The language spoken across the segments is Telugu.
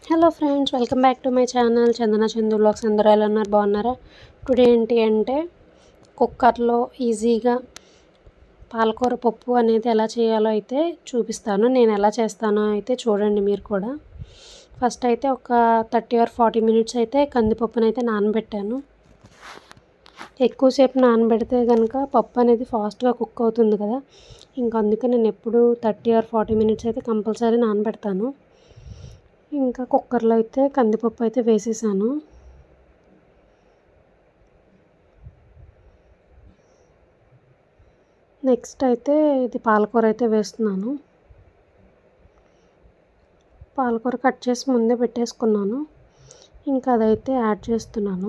hello friends welcome back to my channel Chandana Chandu blogs అందరూ ఎలా ఉన్నారు బాగున్నారా టుడే ఏంటి అంటే కుక్కర్లో ఈజీగా పాలకూర పప్పు అనేది ఎలా చేయాలో అయితే చూపిస్తాను నేను ఎలా చేస్తానో అయితే చూడండి మీరు కూడా ఫస్ట్ అయితే ఒక థర్టీ ఆర్ ఫార్టీ మినిట్స్ అయితే కందిపప్పును అయితే నానబెట్టాను ఎక్కువసేపు నానబెడితే కనుక పప్పు అనేది ఫాస్ట్గా కుక్ అవుతుంది కదా ఇంకా అందుకే నేను ఎప్పుడు థర్టీ ఆర్ ఫార్టీ మినిట్స్ అయితే కంపల్సరీ నానబెడతాను ఇంకా కుక్కర్లో అయితే కందిపప్పు అయితే వేసేసాను నెక్స్ట్ అయితే ఇది పాలకూర అయితే వేస్తున్నాను పాలకూర కట్ చేసి ముందే పెట్టేసుకున్నాను ఇంకా అదైతే యాడ్ చేస్తున్నాను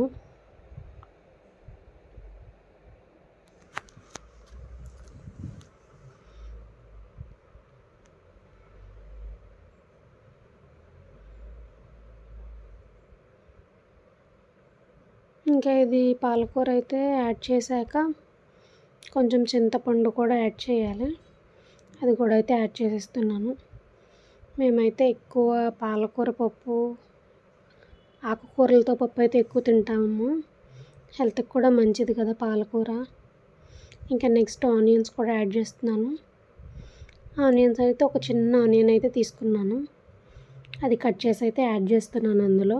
ఇంకా ఇది పాలకూర అయితే యాడ్ చేశాక కొంచెం చింతపండు కూడా యాడ్ చేయాలి అది కూడా అయితే యాడ్ చేసేస్తున్నాను మేమైతే ఎక్కువ పాలకూర పప్పు ఆకుకూరలతో పప్పు అయితే ఎక్కువ తింటాము హెల్త్కి కూడా మంచిది కదా పాలకూర ఇంకా నెక్స్ట్ ఆనియన్స్ కూడా యాడ్ చేస్తున్నాను ఆనియన్స్ అయితే ఒక చిన్న ఆనియన్ అయితే తీసుకున్నాను అది కట్ చేసి అయితే యాడ్ చేస్తున్నాను అందులో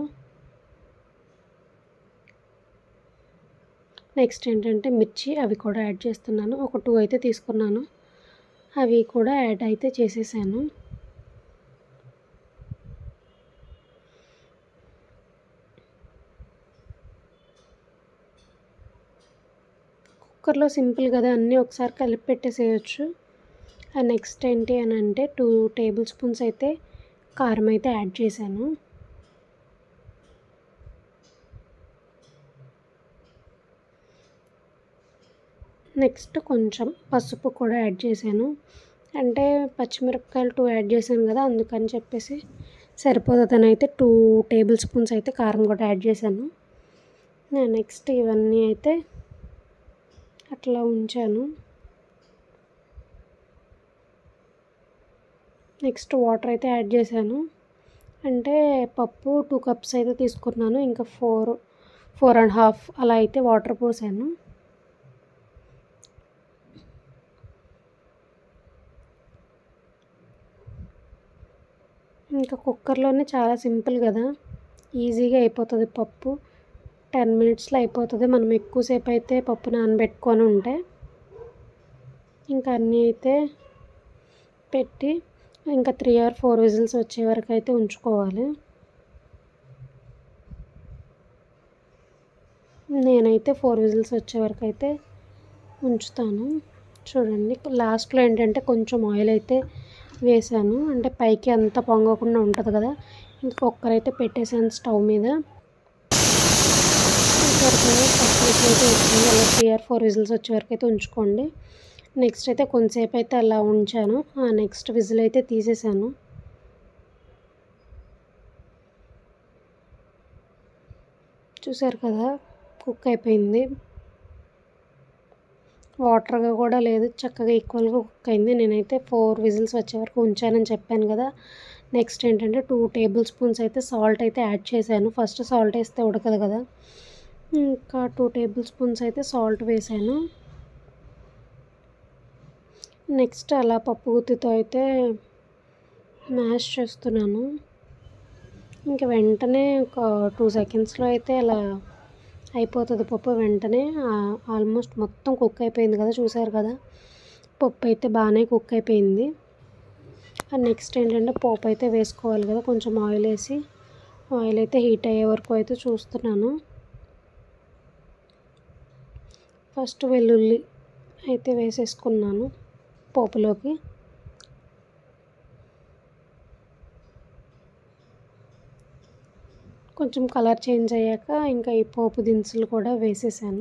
నెక్స్ట్ ఏంటంటే మిర్చి అవి కూడా యాడ్ చేస్తున్నాను ఒక టూ అయితే తీసుకున్నాను అవి కూడా యాడ్ అయితే చేసేసాను కుక్కర్లో సింపుల్ కదా అన్నీ ఒకసారి కలిపి పెట్టేసేయచ్చు నెక్స్ట్ ఏంటి అని అంటే టూ టేబుల్ స్పూన్స్ అయితే కారం అయితే యాడ్ చేశాను నెక్స్ట్ కొంచెం పసుపు కూడా యాడ్ చేశాను అంటే పచ్చిమిరపకాయలు టూ యాడ్ చేశాను కదా అందుకని చెప్పేసి సరిపోతుందని అయితే టూ టేబుల్ స్పూన్స్ అయితే కారం కూడా యాడ్ చేశాను నెక్స్ట్ ఇవన్నీ అయితే అట్లా ఉంచాను నెక్స్ట్ వాటర్ అయితే యాడ్ చేశాను అంటే పప్పు టూ కప్స్ అయితే తీసుకున్నాను ఇంకా ఫోర్ ఫోర్ అండ్ హాఫ్ అలా అయితే వాటర్ పోసాను ఇంకా కుక్కర్లోనే చాలా సింపుల్ కదా ఈజీగా అయిపోతుంది పప్పు టెన్ మినిట్స్లో అయిపోతుంది మనం ఎక్కువసేపు అయితే పప్పు నానబెట్టుకొని ఉంటే ఇంకా అన్నీ అయితే పెట్టి ఇంకా త్రీ ఆర్ ఫోర్ విజిల్స్ వచ్చే వరకు అయితే ఉంచుకోవాలి నేనైతే ఫోర్ విజిల్స్ వచ్చే వరకు అయితే ఉంచుతాను చూడండి లాస్ట్లో ఏంటంటే కొంచెం ఆయిల్ అయితే వేసాను అంటే పైకి అంత పొంగకుండా ఉంటుంది కదా ఇంకా కుక్కర్ అయితే పెట్టేసాను స్టవ్ మీద అయితే వచ్చింది అలా త్రీ ఆర్ ఫోర్ విజిల్స్ వచ్చే వరకు అయితే ఉంచుకోండి నెక్స్ట్ అయితే కొంతసేపు అయితే అలా ఉంచాను నెక్స్ట్ విజిల్ అయితే తీసేసాను చూసారు కదా కుక్ అయిపోయింది వాటర్గా కూడా లేదు చక్కగా ఈక్వల్గా కుక్ అయింది నేనైతే ఫోర్ విజిల్స్ వచ్చే వరకు ఉంచానని చెప్పాను కదా నెక్స్ట్ ఏంటంటే టూ టేబుల్ స్పూన్స్ అయితే సాల్ట్ అయితే యాడ్ చేశాను ఫస్ట్ సాల్ట్ వేస్తే ఉడకదు కదా ఇంకా టూ టేబుల్ స్పూన్స్ అయితే సాల్ట్ వేసాను నెక్స్ట్ అలా పప్పు గుత్తితో అయితే మ్యాష్ చేస్తున్నాను ఇంకా వెంటనే ఒక టూ సెకండ్స్లో అయితే అలా అయిపోతుంది పప్పు వెంటనే ఆల్మోస్ట్ మొత్తం కుక్ అయిపోయింది కదా చూసారు కదా పప్పు అయితే బాగానే కుక్ అయిపోయింది నెక్స్ట్ ఏంటంటే పోపు అయితే వేసుకోవాలి కదా కొంచెం ఆయిల్ వేసి ఆయిల్ అయితే హీట్ అయ్యే వరకు అయితే చూస్తున్నాను ఫస్ట్ వెల్లుల్లి అయితే వేసేసుకున్నాను పోపులోకి కొంచెం కలర్ చేంజ్ అయ్యాక ఇంకా ఈ పోపు దినుసులు కూడా వేసేసాను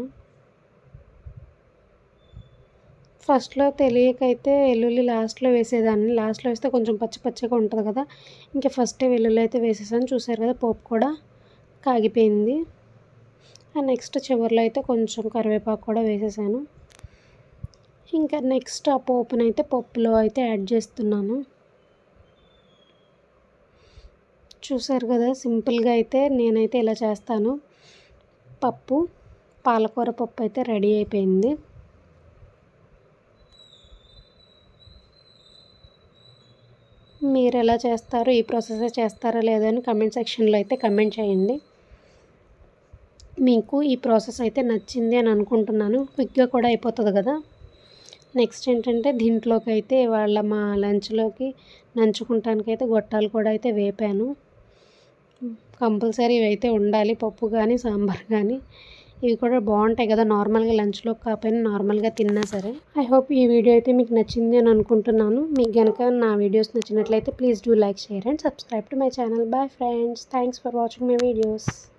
ఫస్ట్లో తెలియకైతే వెల్లుల్లి లాస్ట్లో వేసేదాన్ని లాస్ట్లో వేస్తే కొంచెం పచ్చి పచ్చిగా ఉంటుంది కదా ఇంకా ఫస్టే వెల్లుల్లి అయితే వేసేసాను చూసారు కదా పోపు కూడా కాగిపోయింది నెక్స్ట్ చివరిలో అయితే కొంచెం కరివేపాకు కూడా వేసేసాను ఇంకా నెక్స్ట్ ఆ పోపునైతే పప్పులో అయితే యాడ్ చేస్తున్నాను చూసారు కదా సింపుల్గా అయితే నేనైతే ఇలా చేస్తాను పప్పు పాలకూర పప్పు అయితే రెడీ అయిపోయింది మీరు ఎలా చేస్తారు ఈ ప్రాసెస్ చేస్తారా లేదా అని కమెంట్ సెక్షన్లో అయితే కమెంట్ చేయండి మీకు ఈ ప్రాసెస్ అయితే నచ్చింది అని అనుకుంటున్నాను క్విక్గా కూడా అయిపోతుంది కదా నెక్స్ట్ ఏంటంటే దీంట్లోకి అయితే వాళ్ళ మా లంచ్లోకి నంచుకుంటానికి అయితే గొట్టాలు కూడా అయితే వేపాను కంపల్సరీ ఇవి అయితే ఉండాలి పప్పు కానీ సాంబార్ కానీ ఇవి కూడా బాగుంటాయి కదా నార్మల్గా లంచ్లో కాకపోయినా నార్మల్గా తిన్నా సరే ఐ హోప్ ఈ వీడియో అయితే మీకు నచ్చింది అని అనుకుంటున్నాను మీకు కనుక నా వీడియోస్ నచ్చినట్లయితే please do like share and subscribe to my channel bye friends thanks for watching my videos